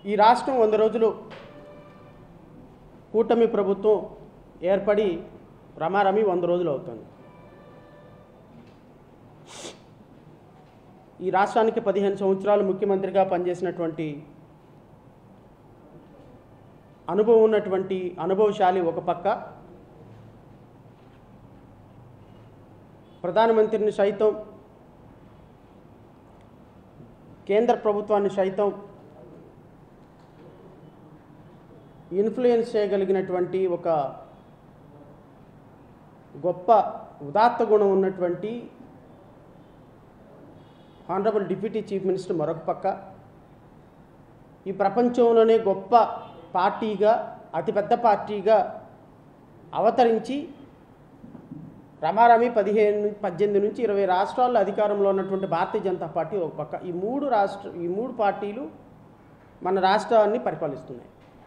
ఈ రాష్ట్రం వంద రోజులు కూటమి ప్రభుత్వం ఏర్పడి రమారమి వంద రోజులు అవుతుంది ఈ రాష్ట్రానికి పదిహేను సంవత్సరాలు ముఖ్యమంత్రిగా పనిచేసినటువంటి అనుభవం ఉన్నటువంటి అనుభవశాలి ఒక పక్క ప్రధానమంత్రిని సైతం కేంద్ర ప్రభుత్వాన్ని సైతం ఇన్ఫ్లుయెన్స్ చేయగలిగినటువంటి ఒక గొప్ప ఉదాత్త గుణం ఉన్నటువంటి హానరబుల్ డిప్యూటీ చీఫ్ మినిస్టర్ మరొక పక్క ఈ ప్రపంచంలోనే గొప్ప పార్టీగా అతిపెద్ద పార్టీగా అవతరించి రమారమి పదిహేను నుంచి పద్దెనిమిది నుంచి ఇరవై రాష్ట్రాల్లో అధికారంలో ఉన్నటువంటి భారతీయ జనతా పార్టీ ఒక పక్క ఈ మూడు రాష్ట్ర ఈ మూడు పార్టీలు మన రాష్ట్రాన్ని పరిపాలిస్తున్నాయి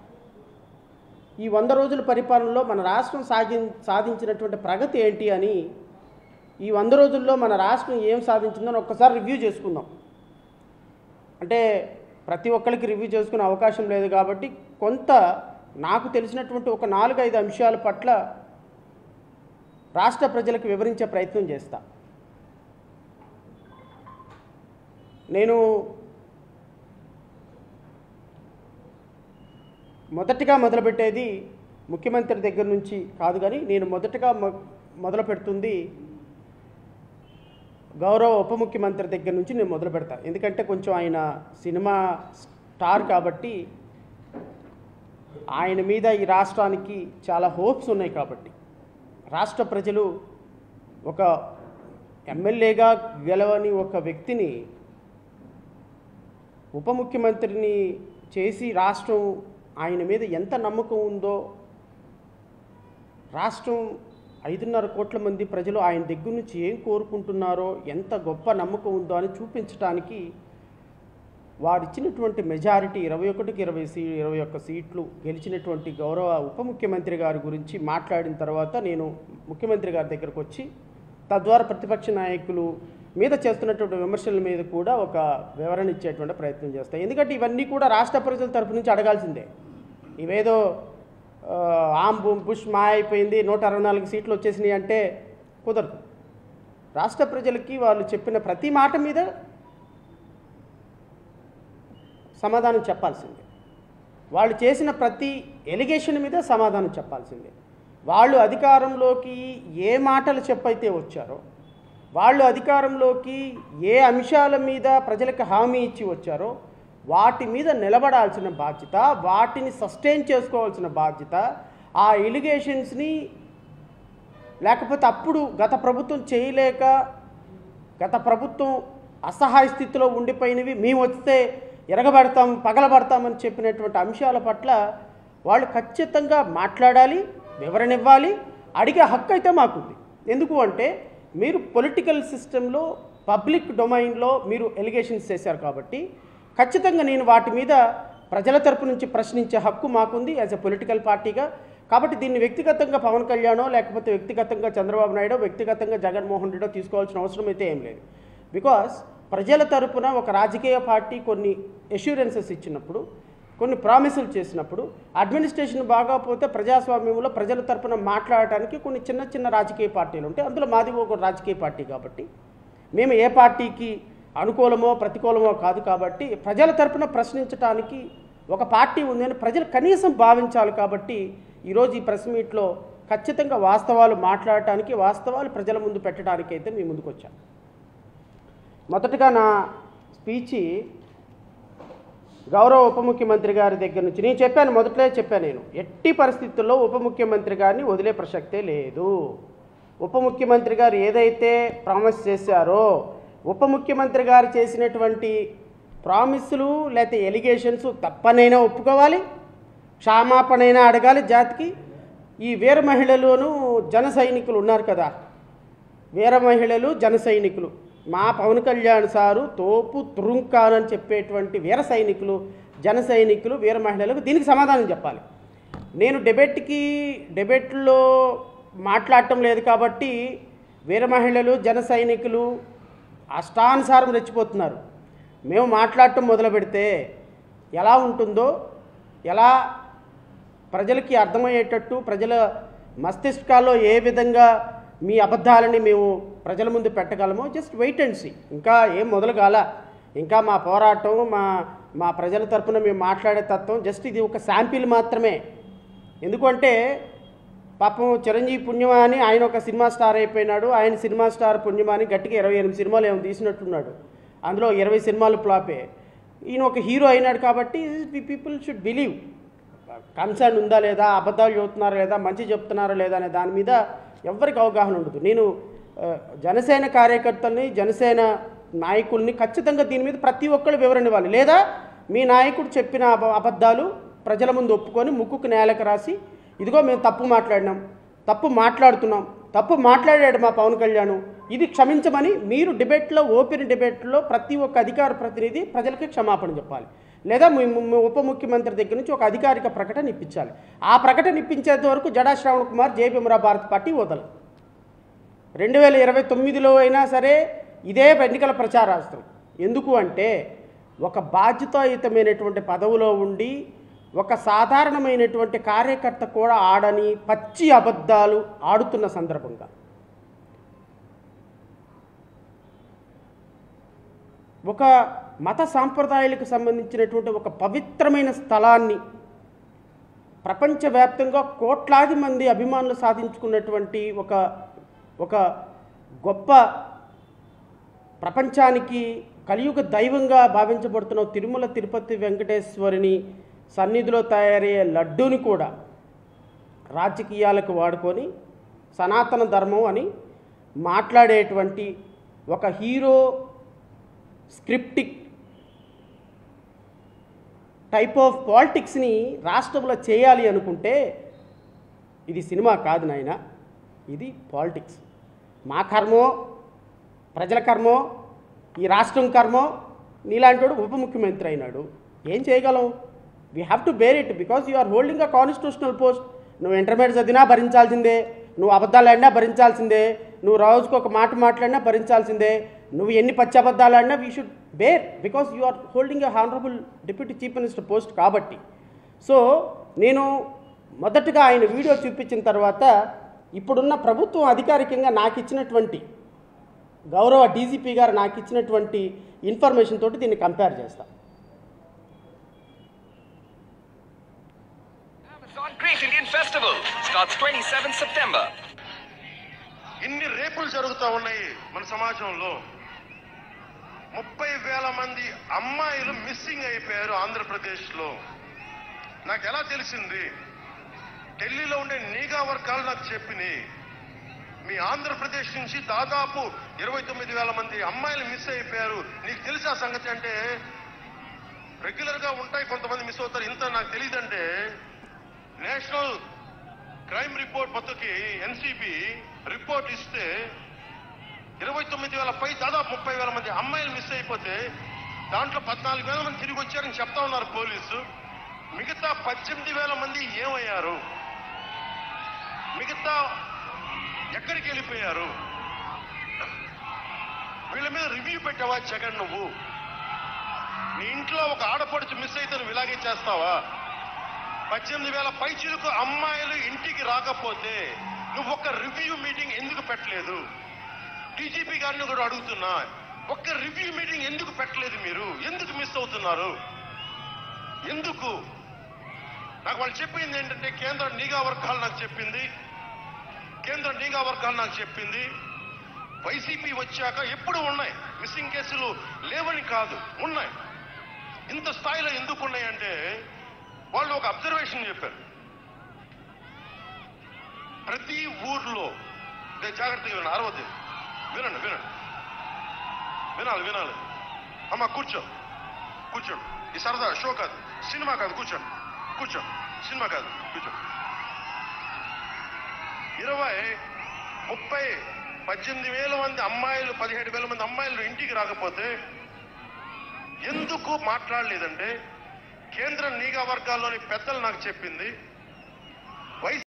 ఈ వంద రోజుల పరిపాలనలో మన రాష్ట్రం సాగి సాధించినటువంటి ప్రగతి ఏంటి అని ఈ వంద రోజుల్లో మన రాష్ట్రం ఏం సాధించిందని ఒక్కసారి రివ్యూ చేసుకుందాం అంటే ప్రతి ఒక్కరికి రివ్యూ చేసుకునే అవకాశం లేదు కాబట్టి కొంత నాకు తెలిసినటువంటి ఒక నాలుగైదు అంశాల పట్ల రాష్ట్ర ప్రజలకు వివరించే ప్రయత్నం చేస్తా నేను మొదటిగా మొదలుపెట్టేది ముఖ్యమంత్రి దగ్గర నుంచి కాదు కానీ నేను మొదటగా మొ- మొదలు పెడుతుంది గౌరవ ఉప ముఖ్యమంత్రి దగ్గర నుంచి నేను మొదలు పెడతా ఎందుకంటే కొంచెం ఆయన సినిమా స్టార్ కాబట్టి ఆయన మీద ఈ రాష్ట్రానికి చాలా హోప్స్ ఉన్నాయి కాబట్టి రాష్ట్ర ప్రజలు ఒక ఎమ్మెల్యేగా గెలవని ఒక వ్యక్తిని ఉప ముఖ్యమంత్రిని చేసి రాష్ట్రం ఆయన మీద ఎంత నమ్మకం ఉందో రాష్ట్రం ఐదున్నర కోట్ల మంది ప్రజలు ఆయన దగ్గర నుంచి ఏం కోరుకుంటున్నారో ఎంత గొప్ప నమ్మకం ఉందో అని చూపించడానికి వారిచ్చినటువంటి మెజారిటీ ఇరవై ఒకటికి ఇరవై సీ ఇరవై ఒక్క సీట్లు గెలిచినటువంటి గౌరవ ఉప ముఖ్యమంత్రి గారి గురించి మాట్లాడిన తర్వాత నేను ముఖ్యమంత్రి గారి దగ్గరకు వచ్చి తద్వారా ప్రతిపక్ష నాయకులు మీద చేస్తున్నటువంటి విమర్శల మీద కూడా ఒక వివరణ ఇచ్చేటువంటి ప్రయత్నం చేస్తాయి ఎందుకంటే ఇవన్నీ కూడా రాష్ట్ర ప్రజల తరపు నుంచి అడగాల్సిందే ఇవేదో ఆ, ఆమ్ బూమ్ పుష్ మా అయిపోయింది నూట అరవై నాలుగు సీట్లు వచ్చేసినాయి అంటే కుదరదు రాష్ట్ర ప్రజలకి వాళ్ళు చెప్పిన ప్రతి మాట మీద సమాధానం చెప్పాల్సిందే వాళ్ళు చేసిన ప్రతి ఎలిగేషన్ మీద సమాధానం చెప్పాల్సిందే వాళ్ళు అధికారంలోకి ఏ మాటలు చెప్పైతే వచ్చారో వాళ్ళు అధికారంలోకి ఏ అంశాల మీద ప్రజలకు హామీ ఇచ్చి వచ్చారో వాటి మీద నిలబడాల్సిన బాధ్యత వాటిని సస్టైన్ చేసుకోవాల్సిన బాధ్యత ఆ ఎలిగేషన్స్ని లేకపోతే అప్పుడు గత ప్రభుత్వం చేయలేక గత ప్రభుత్వం అసహాయ స్థితిలో ఉండిపోయినవి మేము వస్తే ఎరగబడతాం పగలబడతామని చెప్పినటువంటి అంశాల పట్ల వాళ్ళు ఖచ్చితంగా మాట్లాడాలి వివరణ ఇవ్వాలి అడిగే హక్కు అయితే మాకుంది ఎందుకు అంటే మీరు పొలిటికల్ సిస్టంలో పబ్లిక్ డొమైన్లో మీరు ఎలిగేషన్స్ చేశారు కాబట్టి ఖచ్చితంగా నేను వాటి మీద ప్రజల తరపు నుంచి ప్రశ్నించే హక్కు మాకుంది యాజ్ ఎ పొలిటికల్ పార్టీగా కాబట్టి దీన్ని వ్యక్తిగతంగా పవన్ కళ్యాణో లేకపోతే వ్యక్తిగతంగా చంద్రబాబు నాయుడు వ్యక్తిగతంగా జగన్మోహన్ రెడ్డో తీసుకోవాల్సిన అవసరం అయితే ఏం లేదు బికాస్ ప్రజల తరపున ఒక రాజకీయ పార్టీ కొన్ని ఎష్యూరెన్సెస్ ఇచ్చినప్పుడు కొన్ని ప్రామిసులు చేసినప్పుడు అడ్మినిస్ట్రేషన్ బాగా పోతే ప్రజాస్వామ్యంలో ప్రజల తరపున మాట్లాడటానికి కొన్ని చిన్న చిన్న రాజకీయ పార్టీలు ఉంటాయి అందులో మాది ఒక రాజకీయ పార్టీ కాబట్టి మేము ఏ పార్టీకి అనుకూలమో ప్రతికూలమో కాదు కాబట్టి ప్రజల తరపున ప్రశ్నించడానికి ఒక పార్టీ ఉందని ప్రజలు కనీసం భావించాలి కాబట్టి ఈరోజు ఈ ప్రెస్ మీట్లో ఖచ్చితంగా వాస్తవాలు మాట్లాడటానికి వాస్తవాలు ప్రజల ముందు పెట్టడానికి అయితే మీ ముందుకు వచ్చాను మొదటగా నా స్పీచ్ గౌరవ ఉప ముఖ్యమంత్రి గారి దగ్గర నుంచి నేను చెప్పాను మొదట్లో చెప్పాను నేను ఎట్టి పరిస్థితుల్లో ఉప ముఖ్యమంత్రి గారిని వదిలే ప్రసక్తే లేదు ఉప ముఖ్యమంత్రి గారు ఏదైతే ప్రామిస్ చేశారో ఉప ముఖ్యమంత్రి గారు చేసినటువంటి ప్రామిస్లు లేకపోతే ఎలిగేషన్స్ తప్పనైనా ఒప్పుకోవాలి క్షమాపణైనా అడగాలి జాతికి ఈ వీర మహిళలును జన సైనికులు ఉన్నారు కదా వీర మహిళలు జన సైనికులు మా పవన్ కళ్యాణ్ సారు తోపు తురుంకాన్ అని చెప్పేటువంటి వీర సైనికులు జన సైనికులు వీర మహిళలకు దీనికి సమాధానం చెప్పాలి నేను డెబేట్కి డెబేట్లో మాట్లాడటం లేదు కాబట్టి వీర మహిళలు జన సైనికులు అష్టానుసారం రెచ్చిపోతున్నారు మేము మాట్లాడటం మొదలు పెడితే ఎలా ఉంటుందో ఎలా ప్రజలకి అర్థమయ్యేటట్టు ప్రజల మస్తిష్కాల్లో ఏ విధంగా మీ అబద్ధాలని మేము ప్రజల ముందు పెట్టగలమో జస్ట్ వెయిట్ అండ్ సీ ఇంకా ఏం మొదలు కాల ఇంకా మా పోరాటం మా మా ప్రజల తరపున మేము మాట్లాడే తత్వం జస్ట్ ఇది ఒక శాంపిల్ మాత్రమే ఎందుకంటే పాపం చిరంజీవి పుణ్యమా అని ఆయన ఒక సినిమా స్టార్ అయిపోయినాడు ఆయన సినిమా స్టార్ పుణ్యమా అని గట్టిగా ఇరవై ఎనిమిది సినిమాలు ఏమో తీసినట్టున్నాడు అందులో ఇరవై సినిమాలు ఫ్లాపే ఈయన ఒక హీరో అయినాడు కాబట్టి పీపుల్ షుడ్ బిలీవ్ కన్సర్న్ ఉందా లేదా అబద్ధాలు చెబుతున్నారా లేదా మంచి చెప్తున్నారా లేదా అనే దాని మీద ఎవరికి అవగాహన ఉండదు నేను ఆ, జనసేన కార్యకర్తల్ని జనసేన నాయకుల్ని ఖచ్చితంగా దీని మీద ప్రతి ఒక్కరు వివరణ ఇవ్వాలి లేదా మీ నాయకుడు చెప్పిన అబ అబద్ధాలు ప్రజల ముందు ఒప్పుకొని ముక్కుకు నేలకు రాసి ఇదిగో మేము తప్పు మాట్లాడినాం తప్పు మాట్లాడుతున్నాం తప్పు మాట్లాడాడు మా పవన్ కళ్యాణ్ ఇది క్షమించమని మీరు డిబేట్లో ఓపెన్ డిబేట్లో ప్రతి ఒక్క అధికార ప్రతినిధి ప్రజలకి క్షమాపణ చెప్పాలి లేదా మీ మీ ఉప ముఖ్యమంత్రి దగ్గర నుంచి ఒక అధికారిక ప్రకటన ఇప్పించాలి ఆ ప్రకటన ఇప్పించేంత వరకు జడా శ్రావణ్ కుమార్ జేపీఎంరా భారత్ పార్టీ వదలదు రెండు వేల ఇరవై తొమ్మిదిలో అయినా సరే ఇదే ఎన్నికల ప్రచారాస్త్రం ఎందుకు అంటే ఒక బాధ్యతాయుతమైనటువంటి పదవిలో ఉండి ఒక సాధారణమైనటువంటి కార్యకర్త కూడా ఆడని పచ్చి అబద్ధాలు ఆడుతున్న సందర్భంగా ఒక మత సాంప్రదాయాలకు సంబంధించినటువంటి ఒక పవిత్రమైన స్థలాన్ని ప్రపంచవ్యాప్తంగా కోట్లాది మంది అభిమానులు సాధించుకున్నటువంటి ఒక ఒక గొప్ప ప్రపంచానికి కలియుగ దైవంగా భావించబడుతున్న తిరుమల తిరుపతి వెంకటేశ్వరుని సన్నిధిలో తయారయ్యే లడ్డూని కూడా రాజకీయాలకు వాడుకొని సనాతన ధర్మం అని మాట్లాడేటువంటి ఒక హీరో స్క్రిప్టిక్ టైప్ ఆఫ్ పాలిటిక్స్ని రాష్ట్రంలో చేయాలి అనుకుంటే ఇది సినిమా కాదు నాయన ఇది పాలిటిక్స్ మా కర్మో ప్రజల కర్మో ఈ రాష్ట్రం కర్మో నీలాంటి ఉప ముఖ్యమంత్రి అయినాడు ఏం చేయగలం we have to bear it because you are holding a constitutional post నువ్వు ఇంటర్మీడియట్ చదివినా భరించాల్సిందే నువ్వు అబద్ధాలు ఆడినా భరించాల్సిందే నువ్వు రోజుకు ఒక మాట మాట్లాడినా భరించాల్సిందే నువ్వు ఎన్ని పచ్చి అబద్ధాలు ఆడినా we should bear because you are holding a honourable deputy chief minister post కాబట్టి సో నేను మొదటగా ఆయన వీడియో చూపించిన తర్వాత ఇప్పుడున్న ప్రభుత్వం అధికారికంగా నాకు ఇచ్చినటువంటి గౌరవ డీజీపీ గారు నాకు ఇచ్చినటువంటి ఇన్ఫర్మేషన్ తోటి దీన్ని కంపేర్ చేస్తా Amazon Great Indian Festival starts 27th September. ఇన్ని రేపులు జరుగుతూ ఉన్నాయి మన సమాజంలో ముప్పై వేల మంది అమ్మాయిలు మిస్సింగ్ అయిపోయారు ఆంధ్రప్రదేశ్లో నాకు ఎలా తెలిసింది ఢిల్లీలో ఉండే నీగా వర్గాలు నాకు చెప్పినాయి మీ ఆంధ్రప్రదేశ్ నుంచి దాదాపు ఇరవై తొమ్మిది వేల మంది అమ్మాయిలు మిస్ అయిపోయారు నీకు తెలిసా సంగతి అంటే రెగ్యులర్ గా ఉంటాయి కొంతమంది మిస్ అవుతారు ఇంత నాకు తెలియదంటే నేషనల్ క్రైమ్ రిపోర్ట్ పత్రిక ఎన్సిబి రిపోర్ట్ ఇస్తే ఇరవై తొమ్మిది వేల పై దాదాపు ముప్పై వేల మంది అమ్మాయిలు మిస్ అయిపోతే దాంట్లో పద్నాలుగు వేల మంది తిరిగి వచ్చారని చెప్తా ఉన్నారు పోలీసు మిగతా పద్దెనిమిది వేల మంది ఏమయ్యారు మిగతా ఎక్కడికి వెళ్ళిపోయారు వీళ్ళ మీద రివ్యూ పెట్టావా జగన్ నువ్వు నీ ఇంట్లో ఒక ఆడపడుచు మిస్ అయితే నువ్వు ఇలాగే చేస్తావా పద్దెనిమిది వేల పైచిలకు అమ్మాయిలు ఇంటికి రాకపోతే నువ్వు ఒక రివ్యూ మీటింగ్ ఎందుకు పెట్టలేదు డీజీపీ గారిని కూడా అడుగుతున్నా ఒక్క రివ్యూ మీటింగ్ ఎందుకు పెట్టలేదు మీరు ఎందుకు మిస్ అవుతున్నారు ఎందుకు నాకు వాళ్ళు చెప్పింది ఏంటంటే కేంద్ర నిఘా వర్గాలు నాకు చెప్పింది కేంద్ర నిఘా వర్గాలు నాకు చెప్పింది వైసీపీ వచ్చాక ఎప్పుడు ఉన్నాయి మిస్సింగ్ కేసులు లేవని కాదు ఉన్నాయి ఇంత స్థాయిలో ఎందుకు ఉన్నాయంటే వాళ్ళు ఒక అబ్జర్వేషన్ చెప్పారు ప్రతి ఊర్లో ఇదే జాగ్రత్తగా వినండి అరవద్దు వినండి వినండి వినాలి వినాలి అమ్మ కూర్చో కూర్చోండి ఈ సరదా షో కాదు సినిమా కాదు కూర్చోండి కూర్చోండి సినిమా కాదు కూర్చోండి ఇరవై ముప్పై పద్దెనిమిది వేల మంది అమ్మాయిలు పదిహేడు వేల మంది అమ్మాయిలు ఇంటికి రాకపోతే ఎందుకు మాట్లాడలేదంటే కేంద్ర నిఘా వర్గాల్లోని పెద్దలు నాకు చెప్పింది వైస్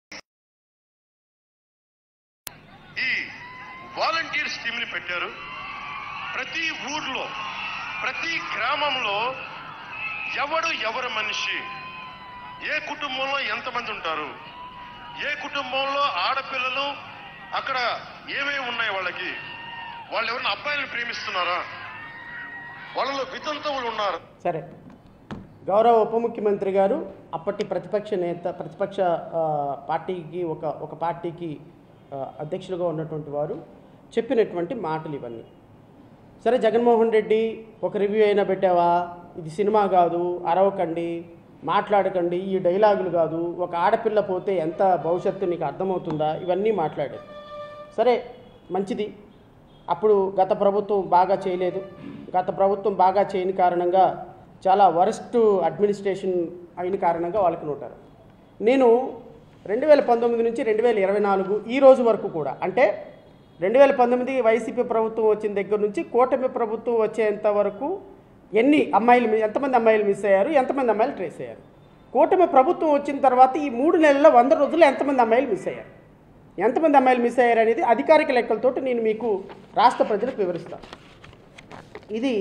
ఈ వాలంటీర్ స్కీమ్ ని పెట్టారు ప్రతి ఊర్లో ప్రతి గ్రామంలో ఎవడు ఎవరి మనిషి ఏ కుటుంబంలో ఎంతమంది ఉంటారు ఏ కుటుంబంలో ఆడపిల్లలు అక్కడ ఏమేమి ఉన్నాయి వాళ్ళకి వాళ్ళు ఎవరైనా అబ్బాయిలను ప్రేమిస్తున్నారా వాళ్ళలో వితంతువులు ఉన్నారు సరే గౌరవ ఉప ముఖ్యమంత్రి గారు అప్పటి ప్రతిపక్ష నేత ప్రతిపక్ష ఆ, పార్టీకి ఒక ఒక పార్టీకి ఆ, అధ్యక్షులుగా ఉన్నటువంటి వారు చెప్పినటువంటి మాటలు ఇవన్నీ సరే జగన్మోహన్ రెడ్డి ఒక రివ్యూ అయినా పెట్టావా ఇది సినిమా కాదు అరవకండి మాట్లాడకండి ఈ డైలాగులు కాదు ఒక ఆడపిల్ల పోతే ఎంత భవిష్యత్తు నీకు అర్థమవుతుందా ఇవన్నీ మాట్లాడారు సరే మంచిది అప్పుడు గత ప్రభుత్వం బాగా చేయలేదు గత ప్రభుత్వం బాగా చేయని కారణంగా చాలా వరస్ట్ అడ్మినిస్ట్రేషన్ అయిన కారణంగా వాళ్ళకి నోటారు నేను రెండు వేల పంతొమ్మిది నుంచి రెండు వేల ఇరవై నాలుగు ఈ రోజు వరకు కూడా అంటే రెండు వేల పంతొమ్మిది వైసీపీ ప్రభుత్వం వచ్చిన దగ్గర నుంచి కూటమి ప్రభుత్వం వచ్చేంత వరకు ఎన్ని అమ్మాయిలు మీ- ఎంతమంది అమ్మాయిలు మిస్ అయ్యారు ఎంతమంది అమ్మాయిలు ట్రేస్ అయ్యారు కూటమి ప్రభుత్వం వచ్చిన తర్వాత ఈ మూడు నెలల్లో వంద రోజుల్లో ఎంతమంది అమ్మాయిలు మిస్ అయ్యారు ఎంతమంది అమ్మాయిలు మిస్ అయ్యారు అనేది అధికారిక లెక్కలతోటి నేను మీకు రాష్ట్ర ప్రజలకు వివరిస్తాను ఇది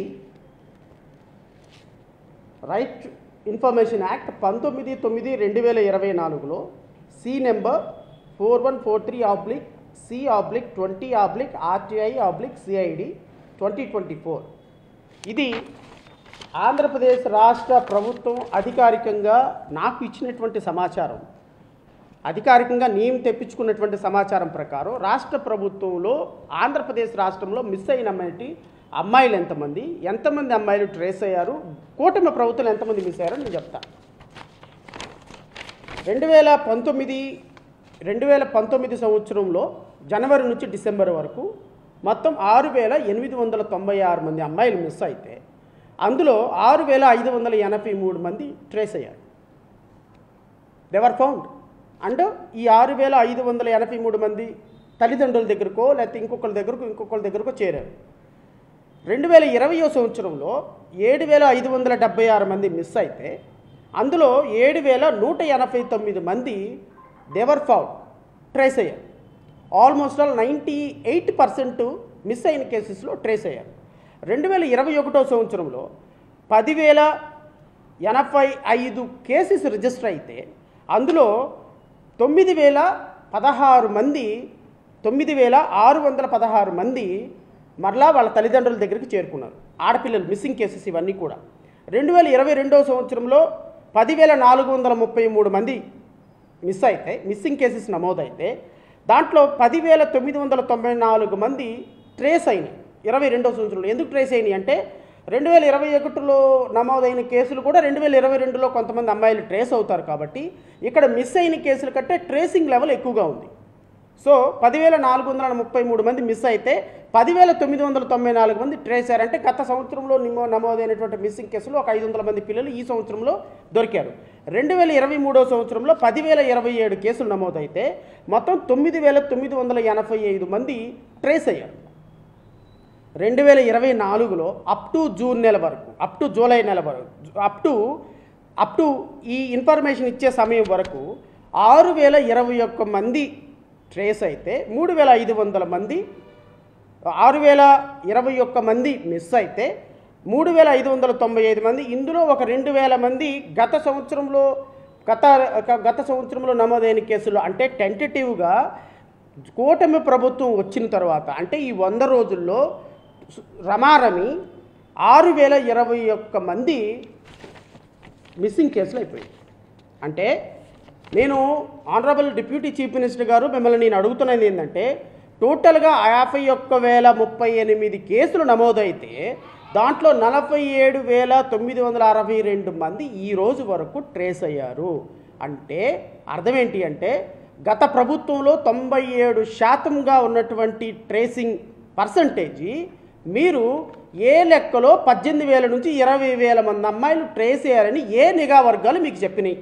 రైట్ ఇన్ఫర్మేషన్ యాక్ట్ పంతొమ్మిది తొమ్మిది రెండు వేల ఇరవై నాలుగులో C number four one four three oblique C oblique twenty oblique RTI oblique CID twenty twenty four ఇది ఆంధ్రప్రదేశ్ రాష్ట్ర ప్రభుత్వం అధికారికంగా నాకు ఇచ్చినటువంటి సమాచారం అధికారికంగా నేను తెప్పించుకున్నటువంటి సమాచారం ప్రకారం రాష్ట్ర ప్రభుత్వంలో ఆంధ్రప్రదేశ్ రాష్ట్రంలో మిస్ అయిన అమ్మాయి అమ్మాయిలు ఎంతమంది ఎంతమంది అమ్మాయిలు ట్రేస్ అయ్యారు కూటమి ప్రభుత్వం ఎంతమంది మిస్ అయ్యారో నేను చెప్తా రెండు వేల పంతొమ్మిది రెండు వేల పంతొమ్మిది సంవత్సరంలో జనవరి నుంచి డిసెంబర్ వరకు మొత్తం ఆరు వేల ఎనిమిది వందల తొంభై ఆరు మంది అమ్మాయిలు మిస్ అయితే అందులో ఆరు వేల ఐదు వందల ఎనభై మూడు మంది ట్రేస్ అయ్యారు దేవర్ ఫౌండ్ అండ్ ఈ ఆరు వేల ఐదు వందల ఎనభై మూడు మంది తల్లిదండ్రుల దగ్గరకో లేకపోతే ఇంకొకరి దగ్గరకు ఇంకొకరి దగ్గరకో చేరారు రెండు వేల ఇరవయో సంవత్సరంలో ఏడు వేల ఐదు వందల డెబ్బై ఆరు మంది మిస్ అయితే అందులో ఏడు వేల నూట ఎనభై తొమ్మిది మంది దేవర్ ఫౌండ్ ట్రేస్ అయ్యారు almost all ninety eight percent miss అయిన కేసెస్లో ట్రేస్ అయ్యారు రెండు వేల ఇరవై ఒకటో సంవత్సరంలో పదివేల ఎనభై ఐదు కేసెస్ రిజిస్టర్ అయితే అందులో తొమ్మిది వేల పదహారు మంది తొమ్మిది వేల ఆరు వందల పదహారు మంది మరలా వాళ్ళ తల్లిదండ్రుల దగ్గరికి చేరుకున్నారు ఆడపిల్లలు మిస్సింగ్ కేసెస్ ఇవన్నీ కూడా రెండు వేల ఇరవై రెండవ సంవత్సరంలో పదివేల నాలుగు వందల ముప్పై మూడు మంది మిస్ అయితే మిస్సింగ్ కేసెస్ నమోదైతే దాంట్లో పదివేల తొమ్మిది వందల తొంభై నాలుగు మంది ట్రేస్ అయినాయి ఇరవై రెండో సంవత్సరంలో ఎందుకు ట్రేస్ అయినాయి అంటే రెండు వేల ఇరవై ఒకటిలో నమోదైన కేసులు కూడా రెండు వేల ఇరవై రెండులో కొంతమంది అమ్మాయిలు ట్రేస్ అవుతారు కాబట్టి ఇక్కడ మిస్ అయిన కేసుల కంటే ట్రేసింగ్ లెవెల్ ఎక్కువగా ఉంది సో పదివేల నాలుగు వందల ముప్పై మూడు మంది మిస్ అయితే పదివేల తొమ్మిది వందల తొంభై నాలుగు మంది ట్రేస్ అయ్యారంటే గత సంవత్సరంలో నిమో నమోదైనటువంటి మిస్సింగ్ కేసులు ఒక ఐదు వందల మంది పిల్లలు ఈ సంవత్సరంలో దొరికారు రెండు వేల ఇరవై మూడో సంవత్సరంలో పదివేల ఇరవై ఏడు కేసులు నమోదైతే మొత్తం తొమ్మిది వేల తొమ్మిది వందల ఎనభై ఐదు మంది ట్రేస్ అయ్యారు రెండు వేల ఇరవై నాలుగులో అప్ టు జూన్ నెల వరకు అప్ టు జూలై నెల వరకు అప్ టు అప్ టు ఈ ఇన్ఫర్మేషన్ ఇచ్చే సమయం వరకు ఆరు వేల ఇరవై ఒక్క మంది ట్రేస్ అయితే మూడు వేల ఐదు వందల మంది ఆరు వేల ఇరవై ఒక్క మంది మిస్ అయితే మూడు వేల ఐదు వందల తొంభై ఐదు మంది ఇందులో ఒక రెండు వేల మంది గత సంవత్సరంలో గత గత సంవత్సరంలో నమోదైన కేసులు అంటే టెంటేటివ్గా కూటమి ప్రభుత్వం వచ్చిన తర్వాత అంటే ఈ వంద రోజుల్లో రమారమి ఆరు వేల ఇరవై ఒక్క మంది మిస్సింగ్ కేసులు అయిపోయాయి అంటే నేను ఆనరబుల్ డిప్యూటీ చీఫ్ మినిస్టర్ గారు మిమ్మల్ని నేను అడుగుతున్నది ఏంటంటే టోటల్గా యాభై ఒక్క వేల ముప్పై ఎనిమిది కేసులు నమోదైతే దాంట్లో నలభై ఏడు వేల తొమ్మిది వందల అరవై రెండు మంది ఈ రోజు వరకు ట్రేస్ అయ్యారు అంటే అర్థం ఏంటి అంటే గత ప్రభుత్వంలో తొంభై ఏడు శాతంగా ఉన్నటువంటి ట్రేసింగ్ పర్సంటేజీ మీరు ఏ లెక్కలో పద్దెనిమిది వేల నుంచి ఇరవై వేల మంది అమ్మాయిలు ట్రేస్ అయ్యారని ఏ నిఘా వర్గాలు మీకు చెప్పినాయి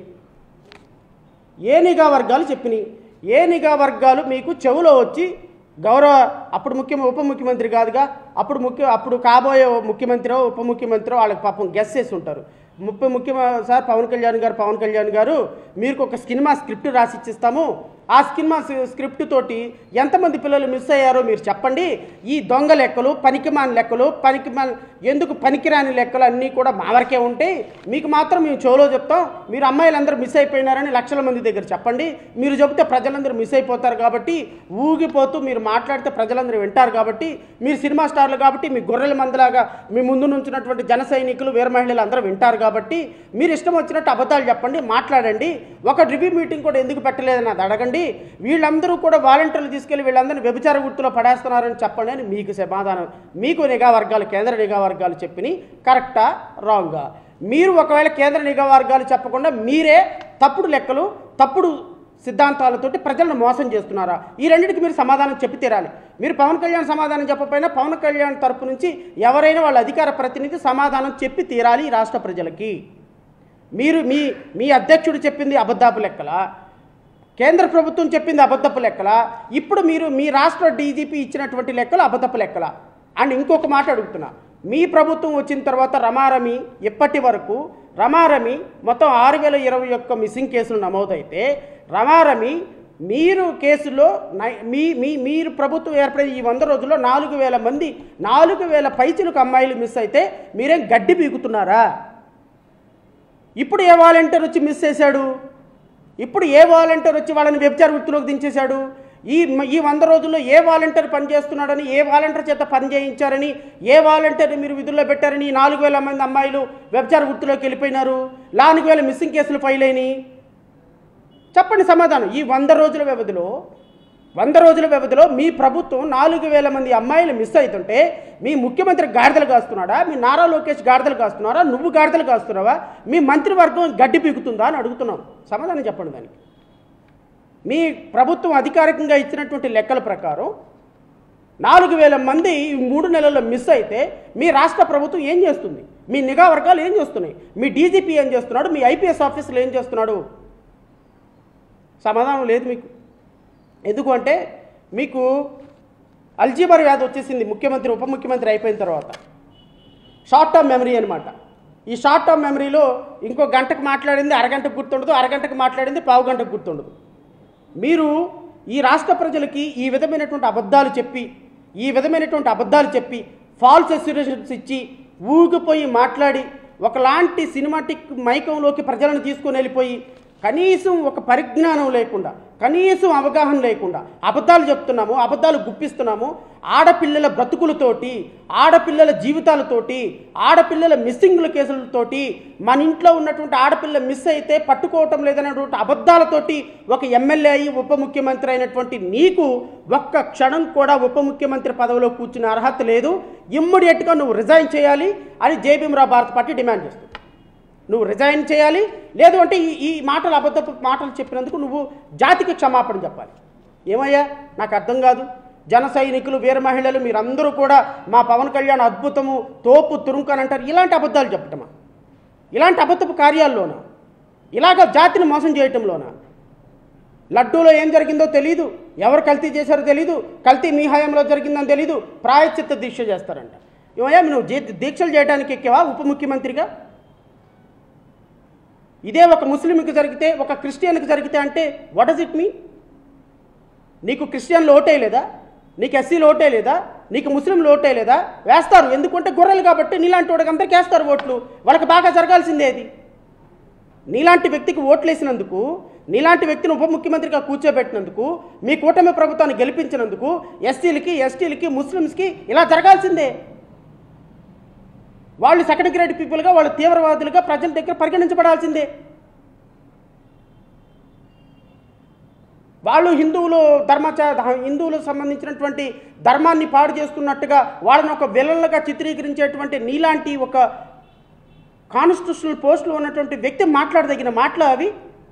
ఏ నిఘా వర్గాలు చెప్పినాయి ఏ నిఘా వర్గాలు మీకు చెవులో వచ్చి గౌరవ అప్పుడు ముఖ్య ఉప ముఖ్యమంత్రి కాదుగా అప్పుడు ముఖ్య అప్పుడు కాబోయే ముఖ్యమంత్రి ఉప ముఖ్యమంత్రి వాళ్ళకి పాపం గెస్ చేసి ఉంటారు ముప్పై ముఖ్య సార్ పవన్ కళ్యాణ్ గారు పవన్ కళ్యాణ్ గారు మీకు ఒక సినిమా స్క్రిప్ట్ రాసి ఇచ్చిస్తాము ఆ సినిమా స్- స్క్రిప్ట్ తోటి ఎంతమంది పిల్లలు మిస్ అయ్యారో మీరు చెప్పండి ఈ దొంగ లెక్కలు పనికిమాని లెక్కలు పనికిమాని ఎందుకు పనికిరాని లెక్కలు అన్నీ కూడా మా వరకే ఉంటాయి మీకు మాత్రం మేము చెవులో చెప్తాం మీరు అమ్మాయిలందరూ మిస్ అయిపోయినారని లక్షల మంది దగ్గర చెప్పండి మీరు చెబితే ప్రజలందరూ మిస్ అయిపోతారు కాబట్టి ఊగిపోతూ మీరు మాట్లాడితే ప్రజలందరూ వింటారు కాబట్టి మీరు సినిమా స్టార్లు కాబట్టి మీ గొర్రెల మందిలాగా మీ ముందు నుంచినటువంటి జన సైనికులు వీర మహిళలు అందరూ వింటారు కాబట్టి మీరు ఇష్టం వచ్చినట్టు అబద్ధాలు చెప్పండి మాట్లాడండి ఒక రివ్యూ మీటింగ్ కూడా ఎందుకు పెట్టలేదని అది అడగండి వీళ్ళందరూ కూడా వాలంటీర్లు తీసుకెళ్లి వీళ్ళందరినీ వ్యభిచార గుర్తులో పడేస్తున్నారని చెప్పండి అని మీకు సమాధానం మీకు నిఘా వర్గాలు కేంద్ర నిఘా వర్గాలు చెప్పినాయి కరెక్టా రాంగా మీరు ఒకవేళ కేంద్ర నిఘా వర్గాలు చెప్పకుండా మీరే తప్పుడు లెక్కలు తప్పుడు సిద్ధాంతాలతోటి ప్రజలను మోసం చేస్తున్నారా ఈ రెండింటికి మీరు సమాధానం చెప్పి తీరాలి మీరు పవన్ కళ్యాణ్ సమాధానం చెప్పకపోయినా పవన్ కళ్యాణ్ తరపు నుంచి ఎవరైనా వాళ్ళ అధికార ప్రతినిధి సమాధానం చెప్పి తీరాలి ఈ రాష్ట్ర ప్రజలకి మీరు మీ మీ అధ్యక్షుడు చెప్పింది అబద్ధాపు లెక్కల కేంద్ర ప్రభుత్వం చెప్పింది అబద్ధపు లెక్కల ఇప్పుడు మీరు మీ రాష్ట్ర డీజీపీ ఇచ్చినటువంటి లెక్కలు అబద్ధపు లెక్కల అండ్ ఇంకొక మాట అడుగుతున్నా మీ ప్రభుత్వం వచ్చిన తర్వాత రమారమి ఇప్పటి వరకు రమారమి మొత్తం ఆరు వేల ఇరవై ఒక్క మిస్సింగ్ కేసులు నమోదైతే రమారమి మీరు కేసులో నై- మీ మీ మీరు ప్రభుత్వం ఏర్పడిన ఈ వంద రోజుల్లో నాలుగు వేల మంది నాలుగు వేల పైచులకు అమ్మాయిలు మిస్ అయితే మీరేం గడ్డి పీకుతున్నారా ఇప్పుడు ఏ వాలంటీర్ వచ్చి మిస్ చేశాడు ఇప్పుడు ఏ వాలంటీర్ వచ్చి వాళ్ళని వ్యభిచార వృత్తిలోకి దించేశాడు ఈ ఈ వంద రోజుల్లో ఏ వాలంటీర్ పని చేస్తున్నాడని ఏ వాలంటీర్ చేత పని చేయించారని ఏ వాలంటీర్ని మీరు విధుల్లో పెట్టారని ఈ నాలుగు వేల మంది అమ్మాయిలు వ్యభిచార వృత్తిలోకి వెళ్ళిపోయినారు నాలుగు వేల మిస్సింగ్ కేసులు ఫైల్ అయినాయి చెప్పండి సమాధానం ఈ వంద రోజుల వ్యవధిలో వంద రోజుల వ్యవధిలో మీ ప్రభుత్వం నాలుగు వేల మంది అమ్మాయిలు మిస్ అవుతుంటే మీ ముఖ్యమంత్రి గాడిదలు కాస్తున్నాడా మీ నారా లోకేష్ గాడిదలు కాస్తున్నారా నువ్వు గాడిదలు కాస్తున్నావా మీ మంత్రివర్గం గడ్డి పీకుతుందా అని అడుగుతున్నాం సమాధానం చెప్పండి దానికి మీ ప్రభుత్వం అధికారికంగా ఇచ్చినటువంటి లెక్కల ప్రకారం నాలుగు వేల మంది ఈ మూడు నెలల్లో మిస్ అయితే మీ రాష్ట్ర ప్రభుత్వం ఏం చేస్తుంది మీ నిఘా వర్గాలు ఏం చేస్తున్నాయి మీ డీజీపీ ఏం చేస్తున్నాడు మీ ఐపీఎస్ ఆఫీసులు ఏం చేస్తున్నాడు సమాధానం లేదు మీకు ఎందుకు అంటే మీకు అల్జీమర్ వ్యాధి వచ్చేసింది ముఖ్యమంత్రి ఉప ముఖ్యమంత్రి అయిపోయిన తర్వాత షార్ట్ టర్మ్ మెమరీ అనమాట ఈ షార్ట్ టర్మ్ మెమరీలో ఇంకో గంటకు మాట్లాడింది అరగంటకు గుర్తుండదు అరగంటకు మాట్లాడింది పావు గంటకు గుర్తుండదు మీరు ఈ రాష్ట్ర ప్రజలకి ఈ విధమైనటువంటి అబద్ధాలు చెప్పి ఈ విధమైనటువంటి అబద్ధాలు చెప్పి ఫాల్స్ అస్యూరేషన్స్ ఇచ్చి ఊగిపోయి మాట్లాడి ఒకలాంటి సినిమాటిక్ మైకంలోకి ప్రజలను తీసుకొని వెళ్ళిపోయి కనీసం ఒక పరిజ్ఞానం లేకుండా కనీసం అవగాహన లేకుండా అబద్ధాలు చెప్తున్నాము అబద్ధాలు గుప్పిస్తున్నాము ఆడపిల్లల బ్రతుకులతోటి ఆడపిల్లల జీవితాలతోటి ఆడపిల్లల మిస్సింగ్ల కేసులతోటి మన ఇంట్లో ఉన్నటువంటి ఆడపిల్ల మిస్ అయితే పట్టుకోవటం లేదనేటువంటి అబద్ధాలతోటి ఒక ఎమ్మెల్యే అయి ఉప ముఖ్యమంత్రి అయినటువంటి నీకు ఒక్క క్షణం కూడా ఉప ముఖ్యమంత్రి పదవిలో కూర్చునే అర్హత లేదు ఇమ్మీడియట్గా నువ్వు రిజైన్ చేయాలి అని జేబీఎంరావు భారత్ పార్టీ డిమాండ్ చేస్తుంది నువ్వు రిజైన్ చేయాలి లేదు అంటే ఈ ఈ మాటలు అబద్ధపు మాటలు చెప్పినందుకు నువ్వు జాతికి క్షమాపణ చెప్పాలి ఏమయ్యా నాకు అర్థం కాదు జన సైనికులు వీర మహిళలు మీరందరూ కూడా మా పవన్ కళ్యాణ్ అద్భుతము తోపు తురుంకు అని అంటారు ఇలాంటి అబద్ధాలు చెప్పటమా ఇలాంటి అబద్ధపు కార్యాల్లోనా ఇలాగ జాతిని మోసం చేయటంలోనా లడ్డూలో ఏం జరిగిందో తెలియదు ఎవరు కల్తీ చేశారో తెలీదు కల్తీ మీ హయాంలో జరిగిందని తెలీదు ప్రాయశ్చిత్త దీక్ష చేస్తారంట ఏమయ్యా నువ్వు జీ- దీక్షలు చేయడానికి ఎక్కేవా ఉప ముఖ్యమంత్రిగా ఇదే ఒక ముస్లింకి జరిగితే ఒక క్రిస్టియన్కి జరిగితే అంటే వాట్ డస్ ఇట్ మీన్ నీకు క్రిస్టియన్లు ఓటే లేదా నీకు ఎస్సీలు ఓటే లేదా నీకు ముస్లింలు ఓటే లేదా వేస్తారు ఎందుకంటే గొర్రెలు కాబట్టి నీలాంటి వాడికి అందరికి వేస్తారు ఓట్లు వాళ్ళకి బాగా జరగాల్సిందే అది నీలాంటి వ్యక్తికి ఓట్లేసినందుకు నీలాంటి వ్యక్తిని ఉప ముఖ్యమంత్రిగా కూర్చోబెట్టినందుకు మీ కూటమి ప్రభుత్వాన్ని గెలిపించినందుకు ఎస్సీలకి ఎస్టీలకి ముస్లిమ్స్కి ఇలా జరగాల్సిందే వాళ్ళు సెకండ్ గ్రేడ్ పీపుల్గా వాళ్ళు తీవ్రవాదులుగా ప్రజల దగ్గర పరిగణించబడాల్సిందే వాళ్ళు హిందువులు ధర్మచ హిందువులకు సంబంధించినటువంటి ధర్మాన్ని పాడు చేస్తున్నట్టుగా వాళ్ళని ఒక విలన్లుగా చిత్రీకరించేటువంటి నీలాంటి ఒక కాన్స్టిట్యూషనల్ పోస్టులో ఉన్నటువంటి వ్యక్తి మాట్లాడదగిన మాటలు అవి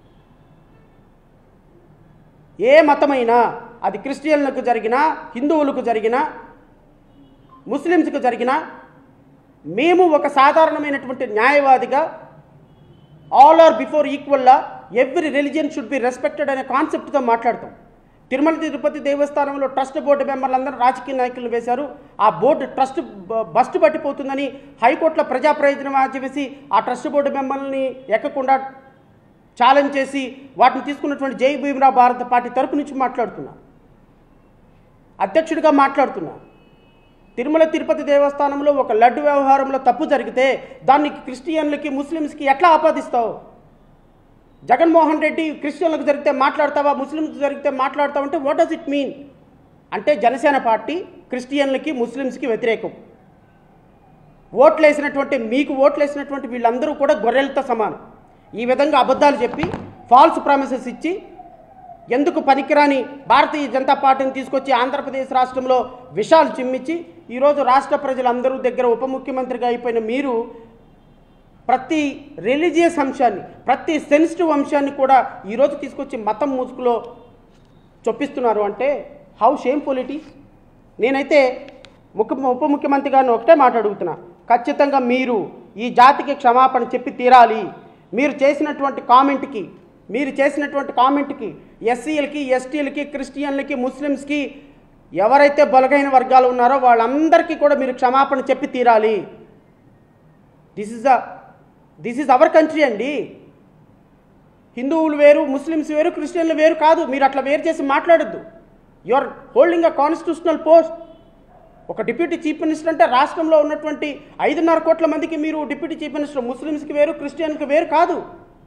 ఏ మతమైనా అది క్రిస్టియన్లకు జరిగినా హిందువులకు జరిగినా ముస్లిమ్స్కి జరిగినా మేము ఒక సాధారణమైనటువంటి న్యాయవాదిగా ఆల్ ఆర్ బిఫోర్ ఈక్వల్లా every religion should be respected అనే కాన్సెప్ట్తో మాట్లాడతాం తిరుమల తిరుపతి దేవస్థానంలో ట్రస్ట్ బోర్డు మెంబర్లందరూ రాజకీయ నాయకులు వేశారు ఆ బోర్డు ట్రస్ట్ బ- బస్టు పట్టిపోతుందని హైకోర్టులో ప్రజా ప్రయోజనం ఆచవేసి ఆ ట్రస్ట్ బోర్డు మెంబర్ని ఎక్కకుండా ఛాలెంజ్ చేసి వాటిని తీసుకున్నటువంటి జై భీమరావు భారత పార్టీ తరపు నుంచి మాట్లాడుతున్నా అధ్యక్షుడిగా మాట్లాడుతున్నా తిరుమల తిరుపతి దేవస్థానంలో ఒక లడ్డు వ్యవహారంలో తప్పు జరిగితే దాన్ని క్రిస్టియన్లకి ముస్లిమ్స్కి ఎట్లా ఆపాదిస్తావు జగన్మోహన్ రెడ్డి క్రిస్టియన్లకు జరిగితే మాట్లాడతావా ముస్లింలకు జరిగితే మాట్లాడతావు అంటే వాట్ డస్ ఇట్ మీన్ అంటే జనసేన పార్టీ క్రిస్టియన్లకి ముస్లిమ్స్కి వ్యతిరేకం ఓట్లేసినటువంటి మీకు ఓట్లేసినటువంటి వీళ్ళందరూ కూడా గొర్రెలతో సమానం ఈ విధంగా అబద్ధాలు చెప్పి ఫాల్స్ ప్రామిసెస్ ఇచ్చి ఎందుకు పనికిరాని భారతీయ జనతా పార్టీని తీసుకొచ్చి ఆంధ్రప్రదేశ్ రాష్ట్రంలో విషాలు చిమ్మించి ఈరోజు రాష్ట్ర ప్రజలందరూ దగ్గర ఉప ముఖ్యమంత్రిగా అయిపోయిన మీరు ప్రతి రిలీజియస్ అంశాన్ని ప్రతి సెన్సిటివ్ అంశాన్ని కూడా ఈరోజు తీసుకొచ్చి మతం ముసుగులో చొప్పిస్తున్నారు అంటే హౌ షేమ్ పొలిటీస్ నేనైతే ముఖ్య ఉప ముఖ్యమంత్రి గారిని ఒకటే మాట అడుగుతున్నా ఖచ్చితంగా మీరు ఈ జాతికి క్షమాపణ చెప్పి తీరాలి మీరు చేసినటువంటి కామెంట్కి మీరు చేసినటువంటి కామెంట్కి ఎస్సీలకి ఎస్టీలకి క్రిస్టియన్లకి ముస్లిమ్స్కి ఎవరైతే బలగైన వర్గాలు ఉన్నారో వాళ్ళందరికీ కూడా మీరు క్షమాపణ చెప్పి తీరాలి this is a this is our country అండి హిందువులు వేరు ముస్లిమ్స్ వేరు క్రిస్టియన్లు వేరు కాదు మీరు అట్లా వేరు చేసి మాట్లాడొద్దు you are holding a constitutional post ఒక డిప్యూటీ చీఫ్ మినిస్టర్ అంటే రాష్ట్రంలో ఉన్నటువంటి ఐదున్నర కోట్ల మందికి మీరు డిప్యూటీ చీఫ్ మినిస్టర్ ముస్లిమ్స్కి వేరు క్రిస్టియన్కి వేరు కాదు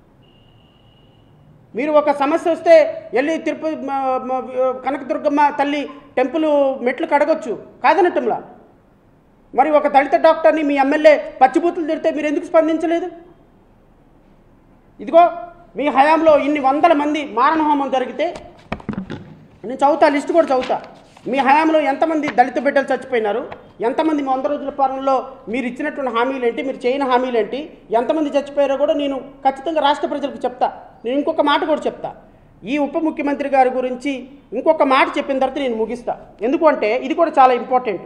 మీరు ఒక సమస్య వస్తే వెళ్ళి తిరుపతి మ- మ- కనకదుర్గమ్మ తల్లి టెంపుల్ మెట్లు కడగొచ్చు కాదనటంలా మరి ఒక దళిత డాక్టర్ని మీ ఎమ్మెల్యే పచ్చిబూతులు తిడితే మీరు ఎందుకు స్పందించలేదు ఇదిగో మీ హయాంలో ఇన్ని వందల మంది మారణహోమం జరిగితే నేను చదువుతా లిస్ట్ కూడా చదువుతా మీ హయాంలో ఎంతమంది దళిత బిడ్డలు చచ్చిపోయినారు ఎంతమంది మీ వంద రోజుల పాలనలో మీరు ఇచ్చినటువంటి హామీలు ఏంటి మీరు చేయని హామీలు ఏంటి ఎంతమంది చచ్చిపోయారో కూడా నేను ఖచ్చితంగా రాష్ట్ర ప్రజలకు చెప్తా నేను ఇంకొక మాట కూడా చెప్తా ఈ ఉప ముఖ్యమంత్రి గారి గురించి ఇంకొక మాట చెప్పిన తర్వాత నేను ముగిస్తా ఎందుకు అంటే ఇది కూడా చాలా ఇంపార్టెంట్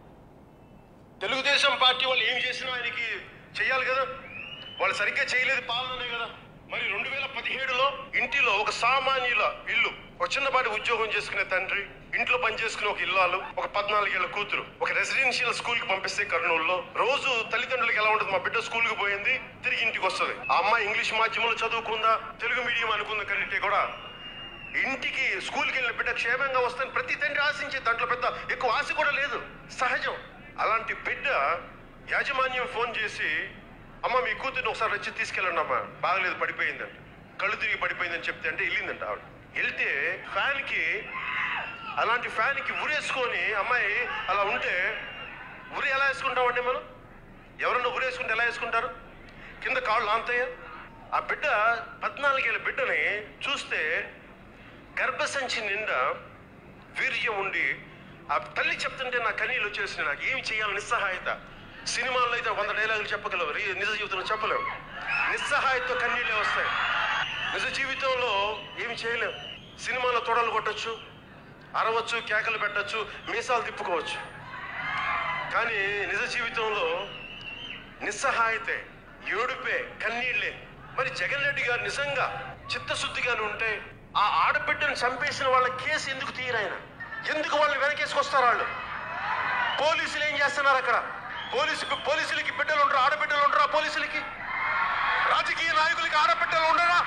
తెలుగుదేశం పార్టీ వాళ్ళు ఏం చేసినా ఆయనకి చెయ్యాలి కదా వాళ్ళు సరిగ్గా చేయలేదు పాలననే కదా మరి రెండు వేల పదిహేడులో ఇంటిలో ఒక సామాన్యుల ఇల్లు ఒక చిన్నపాటి ఉద్యోగం చేసుకునే తండ్రి ఇంట్లో పని చేసుకునే ఒక ఇల్లాలు ఒక పద్నాలుగేళ్ల కూతురు ఒక రెసిడెన్షియల్ స్కూల్ కి పంపిస్తే కర్నూలులో రోజు తల్లిదండ్రులకు ఎలా ఉంటుంది మా బిడ్డ స్కూల్ కి పోయింది తిరిగి ఇంటికి వస్తుంది ఆ అమ్మాయి ఇంగ్లీష్ మాధ్యమంలో చదువుకుందా తెలుగు మీడియం అనుకుందా కంటే కూడా ఇంటికి స్కూల్కి వెళ్ళిన బిడ్డ క్షేమంగా వస్తాను ప్రతి తండ్రి ఆశించే దాంట్లో పెద్ద ఎక్కువ ఆశ కూడా లేదు సహజం అలాంటి బిడ్డ యాజమాన్యం ఫోన్ చేసి అమ్మ మీ కూతుర్ని ఒకసారి వచ్చి తీసుకెళ్ళండి అమ్మా బాగలేదు పడిపోయిందంట కళ్ళు తిరిగి పడిపోయిందని చెప్తే అంటే వెళ్ళిందంట ఆవిడ వెళ్తే ఫ్యాన్కి అలాంటి ఫ్యాన్కి ఉరేసుకొని అమ్మాయి అలా ఉంటే ఉరి ఎలా వేసుకుంటామండి మనం ఎవరన్నా ఉరేసుకుంటే ఎలా వేసుకుంటారు కింద కాళ్ళు ఆంతయ్య ఆ బిడ్డ పద్నాలుగేళ్ళ బిడ్డని చూస్తే గర్భసంచి నిండా వీర్యం ఉండి ఆ తల్లి చెప్తుంటే నా కన్నీళ్ళు వచ్చేసి నాకు ఏమి చేయాలి నిస్సహాయత సినిమాల్లో అయితే వంద డైలాగులు చెప్పగలవు రి- నిజ జీవితంలో చెప్పలేవు నిస్సహాయతతో కన్నీళ్ళే వస్తాయి నిజ జీవితంలో ఏమి చేయలేవు సినిమాలో తొడలు కొట్టచ్చు అరవచ్చు కేకలు పెట్టచ్చు మీసాలు తిప్పుకోవచ్చు కానీ నిజ జీవితంలో నిస్సహాయతే ఏడుపే కన్నీళ్ళే మరి జగన్ రెడ్డి గారు నిజంగా చిత్తశుద్ధిగానే ఉంటే ఆ ఆడబిడ్డను చంపేసిన వాళ్ళ కేసు ఎందుకు తీయరాయన ఎందుకు వాళ్ళని వెనకేసుకొస్తారు వాళ్ళు పోలీసులు ఏం చేస్తున్నారు అక్కడ పోలీసు పోలీసులకి బిడ్డలు ఉండరు ఆడబిడ్డలు ఉండరా పోలీసులకి రాజకీయ నాయకులకి ఆడబిడ్డలు ఉండరా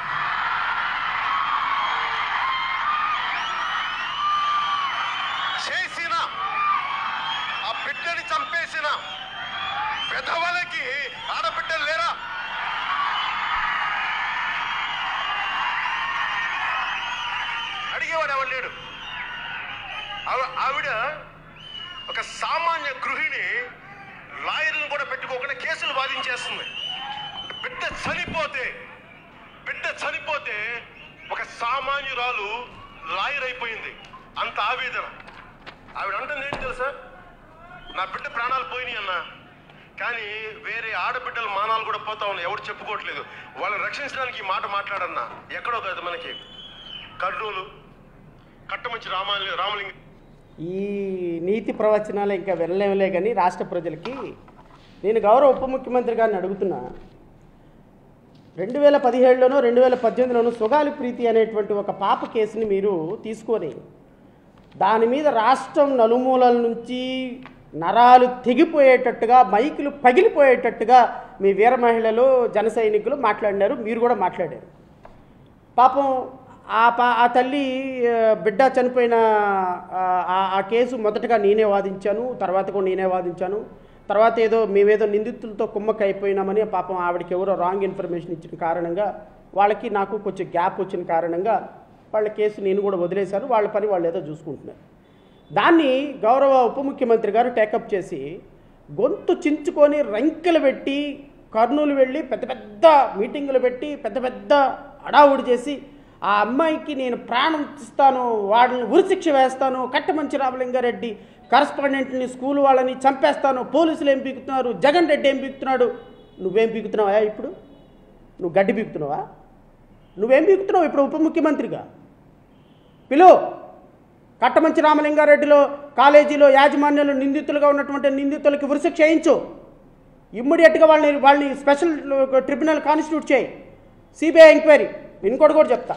చేసిన ఆ బిడ్డని చంపేసిన పెదవులకి ఆడబిడ్డలు లేరా అడిగేవాడు ఎవరు లేడు ఆవ- ఆవిడ ఒక సామాన్య గృహిణి లాయర్లను కూడా పెట్టుకోకుండా కేసులు వాదించేస్తుంది బిడ్డ చనిపోతే బిడ్డ చనిపోతే ఒక సామాన్యురాలు లాయర్ అయిపోయింది అంత ఆవేదన ఆవిడ అంటుంది ఏంటి తెలుసా నా బిడ్డ ప్రాణాలు పోయినాయి అన్న కానీ వేరే ఆడబిడ్డల మానాలు కూడా పోతా ఉన్నాయి ఎవరు చెప్పుకోవట్లేదు వాళ్ళని రక్షించడానికి ఈ మాట మాట్లాడన్నా ఎక్కడో కాదు మనకి కర్నూలు కట్టమంచి రామాలి రామలింగ ఈ నీతి ప్రవచనాలు ఇంకా వెళ్ళలేములే కానీ రాష్ట్ర ప్రజలకి నేను గౌరవ ఉప ముఖ్యమంత్రి గారిని అడుగుతున్నా రెండు వేల పదిహేడులోనో రెండు వేల పద్దెనిమిదిలోనో సుగాలి ప్రీతి అనేటువంటి ఒక పాప కేసుని మీరు తీసుకొని దాని మీద రాష్ట్రం నలుమూలల నుంచి నరాలు తెగిపోయేటట్టుగా మైకులు పగిలిపోయేటట్టుగా మీ వీర మహిళలు జన సైనికులు మాట్లాడినారు మీరు కూడా మాట్లాడారు పాపం ఆ పా ఆ తల్లి ఆ, బిడ్డ చనిపోయిన ఆ, ఆ- ఆ కేసు మొదటగా నేనే వాదించాను తర్వాత కూడా నేనే వాదించాను తర్వాత ఏదో మేమేదో నిందితులతో కుమ్మక్క అయిపోయినామని పాపం ఆవిడకి ఎవరో రాంగ్ ఇన్ఫర్మేషన్ ఇచ్చిన కారణంగా వాళ్ళకి నాకు కొంచెం గ్యాప్ వచ్చిన కారణంగా వాళ్ళ కేసు నేను కూడా వదిలేశాను వాళ్ళ పని వాళ్ళు ఏదో చూసుకుంటున్నారు దాన్ని గౌరవ ఉప ముఖ్యమంత్రి గారు టేకప్ చేసి గొంతు చించుకొని రంకెలు పెట్టి కర్నూలు వెళ్ళి పెద్ద పెద్ద మీటింగులు పెట్టి పెద్ద పెద్ద అడావుడి చేసి ఆ అమ్మాయికి నేను ప్రాణం ఇస్తాను వాళ్ళని ఉరిశిక్ష వేస్తాను కట్టమంచి రామలింగారెడ్డి కరస్పాండెంట్ని స్కూల్ వాళ్ళని చంపేస్తాను పోలీసులు ఏం పీకుతున్నారు జగన్ రెడ్డి ఏం పీకుతున్నాడు నువ్వేం పీకుతున్నావా ఇప్పుడు నువ్వు గడ్డి పీకుతున్నావా నువ్వేం పీకుతున్నావు ఇప్పుడు ఉప ముఖ్యమంత్రిగా పిలు కట్టమంచి రామలింగారెడ్డిలో కాలేజీలో యాజమాన్యంలో నిందితులుగా ఉన్నటువంటి నిందితులకి ఉరిశిక్ష చేయించు ఇమ్మీడియట్గా వాళ్ళని వాళ్ళని స్పెషల్ ట్రిబ్యునల్ కాన్స్టిట్యూట్ చేయి సిబిఐ ఎంక్వైరీ ఇంకోటి కూడా చెప్తా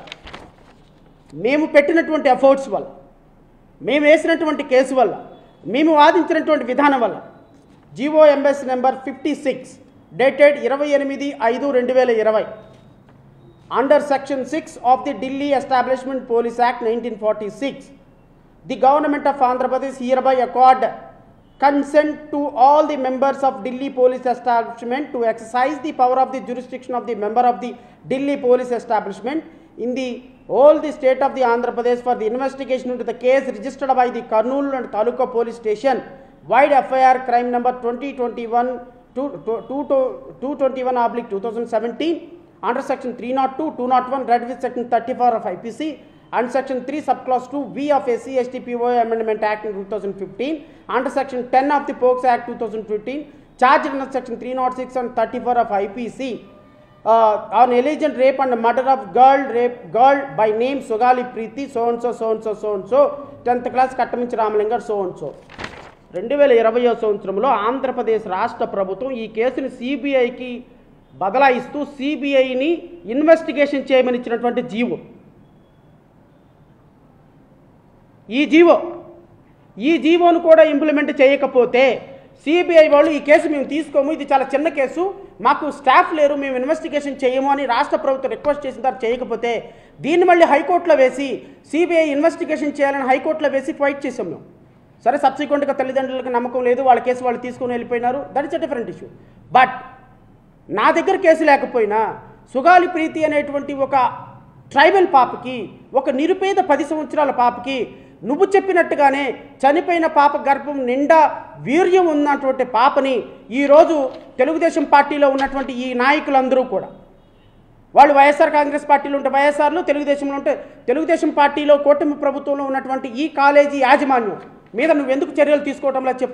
మేము పెట్టినటువంటి ఎఫర్ట్స్ వల్ల మేము వేసినటువంటి కేసు వల్ల మేము వాదించినటువంటి విధానం వల్ల GO MS number fifty six dated ఇరవై ఎనిమిది ఐదు రెండు వేల ఇరవై under section six of the Delhi establishment police act nineteen forty six the government of Andhra Pradesh hereby accord consent to all the members of Delhi police establishment to exercise the power of the jurisdiction of the member of the Delhi police establishment in the all the state of the Andhra Pradesh for the investigation into the case registered by the Karnool and Taluka police station wide FIR crime number 2021 to, to, to, to 221 oblique 2017 under section 302 201 read with section 34 of IPC and section 3 subclause 2 V of SC ST POA Amendment Act in 2015 under section 10 of the POX Act 2015 charged under section 306 and 34 of IPC uh, on alleged rape and murder of girl rape girl by name Sugali Preeti so and so so and so so and so 10th class కట్టమించి రామలింగర్ so and so రెండు వేల ఇరవయో సంవత్సరంలో ఆంధ్రప్రదేశ్ రాష్ట్ర ప్రభుత్వం ఈ కేసుని సిబిఐకి బదలాయిస్తూ సిబిఐని ఇన్వెస్టిగేషన్ చేయమని ఇచ్చినటువంటి జీవో ఈ జీవో ఈ జీవోను కూడా ఇంప్లిమెంట్ చేయకపోతే సిబిఐ వాళ్ళు ఈ కేసు మేము తీసుకోము ఇది చాలా చిన్న కేసు మాకు స్టాఫ్ లేరు మేము ఇన్వెస్టిగేషన్ చేయము అని రాష్ట్ర ప్రభుత్వం రిక్వెస్ట్ చేసిన తర్వాత చేయకపోతే దీన్ని మళ్ళీ హైకోర్టులో వేసి సిబిఐ ఇన్వెస్టిగేషన్ చేయాలని హైకోర్టులో వేసి ఫైట్ చేసాం మేము సరే సబ్సిక్వెంట్గా తల్లిదండ్రులకు నమ్మకం లేదు వాళ్ళ కేసు వాళ్ళు తీసుకొని వెళ్ళిపోయినారు that is a different issue but నా దగ్గర కేసు లేకపోయినా సుగాలి ప్రీతి అనేటువంటి ఒక ట్రైబల్ పాపకి ఒక నిరుపేద పది సంవత్సరాల పాపకి నువ్వు చెప్పినట్టుగానే చనిపోయిన పాప గర్భం నిండా వీర్యం ఉన్నటువంటి పాపని ఈరోజు తెలుగుదేశం పార్టీలో ఉన్నటువంటి ఈ నాయకులందరూ కూడా వాళ్ళు వైఎస్ఆర్ కాంగ్రెస్ పార్టీలో ఉంటే వైఎస్ఆర్లు తెలుగుదేశంలో ఉంటే తెలుగుదేశం పార్టీలో కూటమి ప్రభుత్వంలో ఉన్నటువంటి ఈ కాలేజీ యాజమాన్యం మీద నువ్వు ఎందుకు చర్యలు తీసుకోవటంలో చెప్పు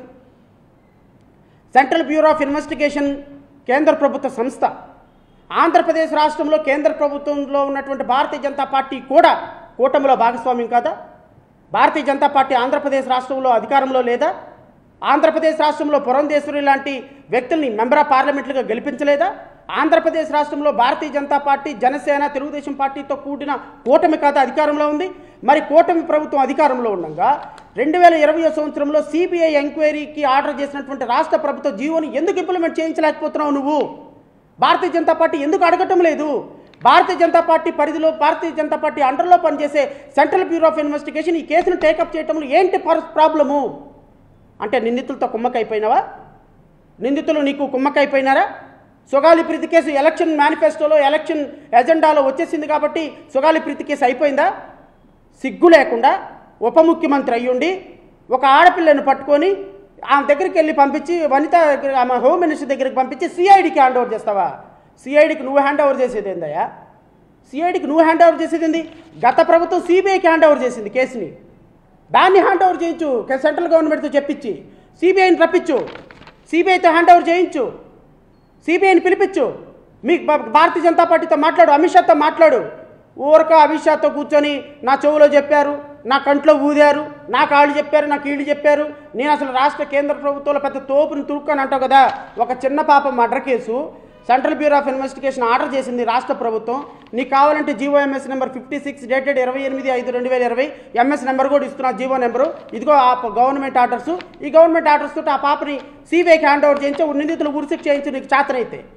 సెంట్రల్ బ్యూరో ఆఫ్ ఇన్వెస్టిగేషన్ కేంద్ర ప్రభుత్వ సంస్థ ఆంధ్రప్రదేశ్ రాష్ట్రంలో కేంద్ర ప్రభుత్వంలో ఉన్నటువంటి భారతీయ జనతా పార్టీ కూడా కూటమిలో భాగస్వామ్యం కాదా భారతీయ జనతా పార్టీ ఆంధ్రప్రదేశ్ రాష్ట్రంలో అధికారంలో లేదా ఆంధ్రప్రదేశ్ రాష్ట్రంలో పురంధేశ్వరి లాంటి వ్యక్తుల్ని మెంబర్ ఆఫ్ పార్లమెంట్లుగా గెలిపించలేదా ఆంధ్రప్రదేశ్ రాష్ట్రంలో భారతీయ జనతా పార్టీ జనసేన తెలుగుదేశం పార్టీతో కూడిన కూటమి ఖాతా అధికారంలో ఉంది మరి కూటమి ప్రభుత్వం అధికారంలో ఉండగా రెండు వేల ఇరవై సంవత్సరంలో సిబిఐ ఎంక్వైరీకి ఆర్డర్ చేసినటువంటి రాష్ట్ర ప్రభుత్వ జీవోని ఎందుకు ఇంప్లిమెంట్ చేయించలేకపోతున్నావు నువ్వు భారతీయ జనతా పార్టీ ఎందుకు అడగటం లేదు భారతీయ జనతా పార్టీ పరిధిలో భారతీయ జనతా పార్టీ అండర్లో పనిచేసే సెంట్రల్ బ్యూరో ఆఫ్ ఇన్వెస్టిగేషన్ ఈ కేసును టేకప్ చేయటంలో ఏంటి పర్- ప్రాబ్లము అంటే నిందితులతో కుమ్మకైపోయినావా నిందితులు నీకు కుమ్మకైపోయినారా సుగాలి ప్రీతి కేసు ఎలక్షన్ మేనిఫెస్టోలో ఎలక్షన్ ఎజెండాలో వచ్చేసింది కాబట్టి సుగాలి ప్రీతి కేసు అయిపోయిందా సిగ్గు లేకుండా ఉప ముఖ్యమంత్రి అయ్యుండి ఒక ఆడపిల్లను పట్టుకొని ఆమె దగ్గరికి వెళ్ళి పంపించి వనిత దగ్గర ఆమె హోమ్ మినిస్టర్ దగ్గరికి పంపించి సిఐడికి హ్యాండ్ ఓవర్ చేస్తావా సిఐడికి నువ్వు హ్యాండ్ ఓవర్ చేసేది ఏందయ్యా సిఐడికి నువ్వు హ్యాండ్ ఓవర్ చేసేది ఏంది గత ప్రభుత్వం సిబిఐకి హ్యాండ్ ఓవర్ చేసింది కేసుని దాన్ని హ్యాండ్ ఓవర్ చేయించు కే- సెంట్రల్ గవర్నమెంట్తో చెప్పించి సిబిఐని రప్పించు సిబిఐతో హ్యాండ్ ఓవర్ చేయించు సిబిఐని పిలిపించు మీకు భా- భారతీయ జనతా పార్టీతో మాట్లాడు అమిత్ షాతో మాట్లాడు ఊరక అమిత్ షాతో కూర్చొని నా చెవులో చెప్పారు నా కంట్లో ఊదారు నా కాళ్ళు చెప్పారు నాకు కీళ్ళు చెప్పారు నేను అసలు రాష్ట్ర కేంద్ర ప్రభుత్వంలో పెద్ద తోపుని తురుక్కొని అంటావు కదా ఒక చిన్న పాప murder case central bureau of investigation order చేసింది రాష్ట్ర ప్రభుత్వం నీకు కావాలంటే GO MS number fifty six dated ఇరవై ఎనిమిది ఐదు రెండు వేల ఇరవై ఎంఎస్ నెంబర్ కూడా ఇస్తున్నా జీవో నెంబరు ఇదిగో ఆ ప- గవర్నమెంట్ ఆర్డర్స్ ఈ గవర్నమెంట్ ఆర్డర్స్ తోటి ఆ పాపని సిబిఐకి హ్యాండ్ ఓవర్ చేయించి నిందితులు ఉరిశిక్ష చేయించి నీకు చేతనైతే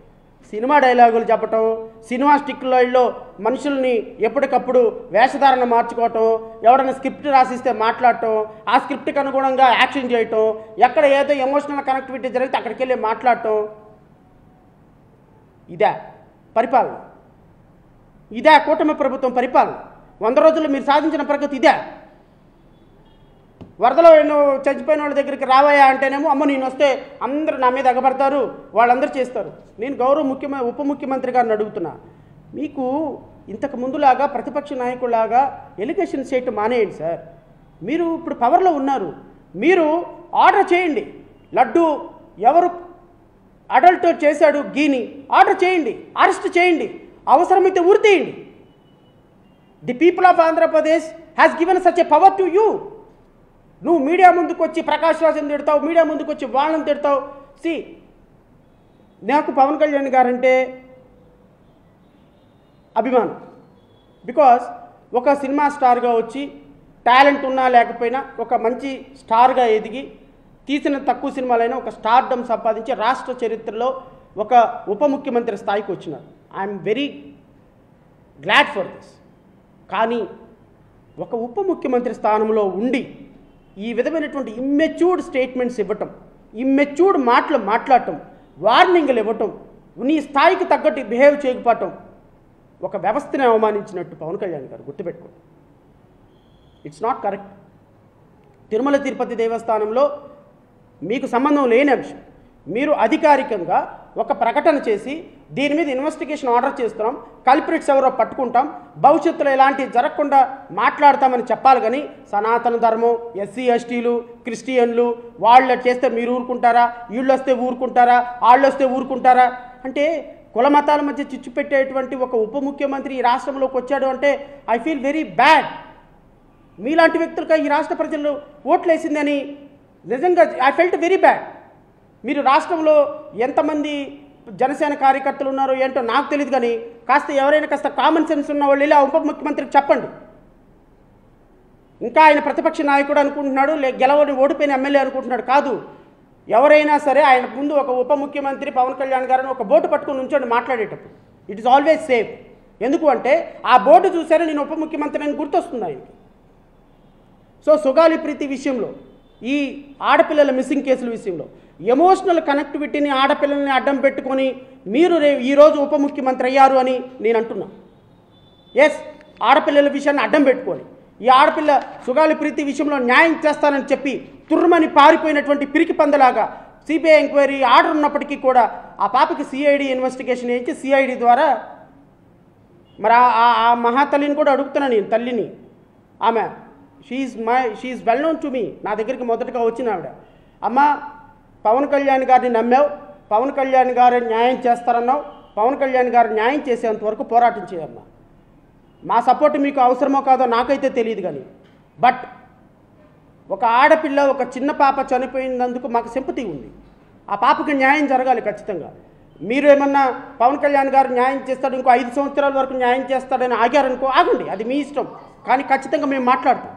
సినిమా డైలాగులు చెప్పటం సినిమా స్టిక్లలో మనుషుల్ని ఎప్పటికప్పుడు వేషధారణ మార్చుకోవటం ఎవరైనా స్క్రిప్ట్ రాసిస్తే మాట్లాడటం ఆ స్క్రిప్ట్కి అనుగుణంగా యాక్షన్ చేయటం ఎక్కడ ఏదో ఎమోషనల్ కనెక్టివిటీ జరిగితే అక్కడికి వెళ్ళి మాట్లాడటం ఇదే పరిపాలన ఇదే కూటమి ప్రభుత్వం పరిపాలన వంద రోజుల్లో మీరు సాధించిన ప్రగతి ఇదే వరదలో ఎన్నో చచ్చిపోయిన వాళ్ళ దగ్గరికి రావయ్యా అంటేనేమో అమ్మ నేను వస్తే అందరూ నా మీద ఎగబడతారు వాళ్ళందరూ చేస్తారు నేను గౌరవ ముఖ్యమంత్రి ఉప ముఖ్యమంత్రి గారిని అడుగుతున్నా మీకు ఇంతకు ముందులాగా ప్రతిపక్ష నాయకులాగా ఎలిగేషన్ చేయటం మానేయండి సార్ మీరు ఇప్పుడు పవర్లో ఉన్నారు మీరు ఆర్డర్ చేయండి లడ్డు ఎవరు అడల్ట్ చేశాడు గీని ఆర్డర్ చేయండి అరెస్ట్ చేయండి అవసరమైతే ఉరి తీయండి the people of Andhra Pradesh has given such a power to you నువ్వు మీడియా ముందుకు వచ్చి ప్రకాష్ రాజుని తిడతావు మీడియా ముందుకు వచ్చి వాళ్ళని తిడతావు సి నాకు పవన్ కళ్యాణ్ గారంటే అభిమానం బికాస్ ఒక సినిమా స్టార్గా వచ్చి టాలెంట్ ఉన్నా లేకపోయినా ఒక మంచి స్టార్గా ఎదిగి తీసిన తక్కువ సినిమాలైనా ఒక స్టార్డమ్ సంపాదించి రాష్ట్ర చరిత్రలో ఒక ఉప ముఖ్యమంత్రి స్థాయికి వచ్చినారు I'm very glad for this కానీ ఒక ఉప ముఖ్యమంత్రి స్థానంలో ఉండి ఈ విధమైనటువంటి ఇమ్మెచ్యూర్డ్ స్టేట్మెంట్స్ ఇవ్వటం ఇమ్మెచ్యూర్డ్ మాటలు మాట్లాడటం వార్నింగ్లు ఇవ్వటం నీ స్థాయికి తగ్గట్టు బిహేవ్ చేయకపోవటం ఒక వ్యవస్థని అవమానించినట్టు పవన్ కళ్యాణ్ గారు గుర్తుపెట్టుకోండి it's not correct Tirumala Tirupati దేవస్థానంలో మీకు సంబంధం లేని అంశం మీరు అధికారికంగా ఒక ప్రకటన చేసి దీని మీద ఇన్వెస్టిగేషన్ ఆర్డర్ చేస్తున్నాం కల్ప్రిట్స్ ఎవరో పట్టుకుంటాం భవిష్యత్తులో ఇలాంటివి జరగకుండా మాట్లాడతామని చెప్పాలి కానీ సనాతన ధర్మం ఎస్సీ ఎస్టీలు క్రిస్టియన్లు వాళ్ళు చేస్తే మీరు ఊరుకుంటారా వీళ్ళు వస్తే ఊరుకుంటారా వాళ్ళు వస్తే ఊరుకుంటారా అంటే కుల మతాల మధ్య చిచ్చు పెట్టేటువంటి ఒక ఉప ముఖ్యమంత్రి ఈ రాష్ట్రంలోకి వచ్చాడు అంటే ఐ ఫీల్ వెరీ బ్యాడ్ మీలాంటి వ్యక్తులకు ఈ రాష్ట్ర ప్రజలు ఓట్లు వేసిందని నిజంగా ఐ ఫెల్ట్ వెరీ బ్యాడ్ మీరు రాష్ట్రంలో ఎంతమంది జనసేన కార్యకర్తలు ఉన్నారో ఏంటో నాకు తెలియదు కానీ కాస్త ఎవరైనా కాస్త కామన్ సెన్స్ ఉన్న వాళ్ళు వెళ్ళి ఆ ఉప ముఖ్యమంత్రికి చెప్పండి ఇంకా ఆయన ప్రతిపక్ష నాయకుడు అనుకుంటున్నాడు లే గెలవని ఓడిపోయిన ఎమ్మెల్యే అనుకుంటున్నాడు కాదు ఎవరైనా సరే ఆయన ముందు ఒక ఉప ముఖ్యమంత్రి పవన్ కళ్యాణ్ గారిని ఒక బోటు పట్టుకుని ఉంచండి మాట్లాడేటప్పుడు ఇట్ ఇస్ ఆల్వేస్ సేఫ్ ఎందుకు అంటే ఆ బోర్డు చూసారే నేను ఉప ముఖ్యమంత్రి అని గుర్తొస్తుంది ఆయనకి సో సుగాలి ప్రీతి విషయంలో ఈ ఆడపిల్లల మిస్సింగ్ కేసుల విషయంలో ఎమోషనల్ కనెక్టివిటీని ఆడపిల్లల్ని అడ్డం పెట్టుకొని మీరు రే ఈరోజు ఉప ముఖ్యమంత్రి అయ్యారు అని నేను అంటున్నా ఎస్ ఆడపిల్లల విషయాన్ని అడ్డం పెట్టుకొని ఈ ఆడపిల్ల సుగాలి ప్రీతి విషయంలో న్యాయం చేస్తానని చెప్పి తుర్రమని పారిపోయినటువంటి పిరికి పందలాగా సిబిఐ ఎంక్వైరీ ఆర్డర్ ఉన్నప్పటికీ కూడా ఆ పాపకి సిఐడి ఇన్వెస్టిగేషన్ చేయించి సిఐడి ద్వారా మరి ఆ- ఆ ఆ మహాతల్లిని కూడా అడుగుతున్నాను నేను తల్లిని ఆమె she my she well known to me నా దగ్గరికి మొదటగా వచ్చిన ఆవిడ అమ్మ పవన్ కళ్యాణ్ గారిని నమ్మావు పవన్ కళ్యాణ్ గారు న్యాయం చేస్తారన్నావు పవన్ కళ్యాణ్ గారు న్యాయం చేసేంత వరకు పోరాటం చేయమ్మా మా సపోర్ట్ మీకు అవసరమో కాదో నాకైతే తెలియదు కానీ బట్ ఒక ఆడపిల్ల ఒక చిన్న పాప చనిపోయినందుకు మాకు సింపతి ఉంది ఆ పాపకి న్యాయం జరగాలి ఖచ్చితంగా మీరు ఏమన్నా పవన్ కళ్యాణ్ గారు న్యాయం చేస్తాడు ఇంకో ఐదు సంవత్సరాల వరకు న్యాయం చేస్తాడని ఆగారనుకో ఆగండి అది మీ ఇష్టం కానీ ఖచ్చితంగా మేము మాట్లాడతాం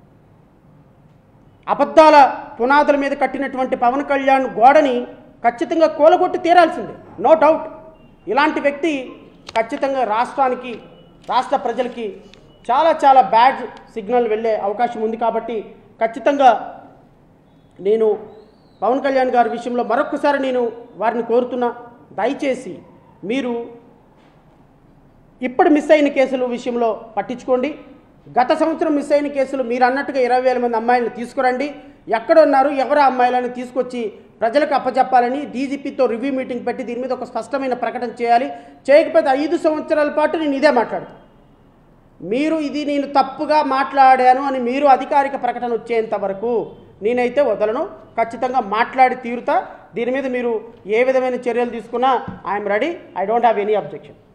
అబద్ధాల పునాదుల మీద కట్టినటువంటి పవన్ కళ్యాణ్ గోడని ఖచ్చితంగా కూలగొట్టి తీరాల్సిందే నో డౌట్ ఇలాంటి వ్యక్తి ఖచ్చితంగా రాష్ట్రానికి రాష్ట్ర ప్రజలకి చాలా చాలా బ్యాడ్ సిగ్నల్ వెళ్ళే అవకాశం ఉంది కాబట్టి ఖచ్చితంగా నేను పవన్ కళ్యాణ్ గారి విషయంలో మరొకసారి నేను వారిని కోరుతున్నా దయచేసి మీరు ఇప్పుడు మిస్ అయిన కేసుల విషయంలో పట్టించుకోండి గత సంవత్సరం మిస్ అయిన కేసులు మీరు అన్నట్టుగా ఇరవై వేల మంది అమ్మాయిలను తీసుకురండి ఎక్కడ ఉన్నారు ఎవరు ఆ అమ్మాయిలను తీసుకొచ్చి ప్రజలకు అప్పచెప్పాలని డీజీపీతో రివ్యూ మీటింగ్ పెట్టి దీని మీద ఒక స్పష్టమైన ప్రకటన చేయాలి చేయకపోతే ఐదు సంవత్సరాల పాటు నేను ఇదే మాట్లాడతాను మీరు ఇది నేను తప్పుగా మాట్లాడాను అని మీరు అధికారిక ప్రకటన వచ్చేంత వరకు నేనైతే వదలను ఖచ్చితంగా మాట్లాడి తీరుతా దీని మీద మీరు ఏ విధమైన చర్యలు తీసుకున్నా I'm ready I don't have any objection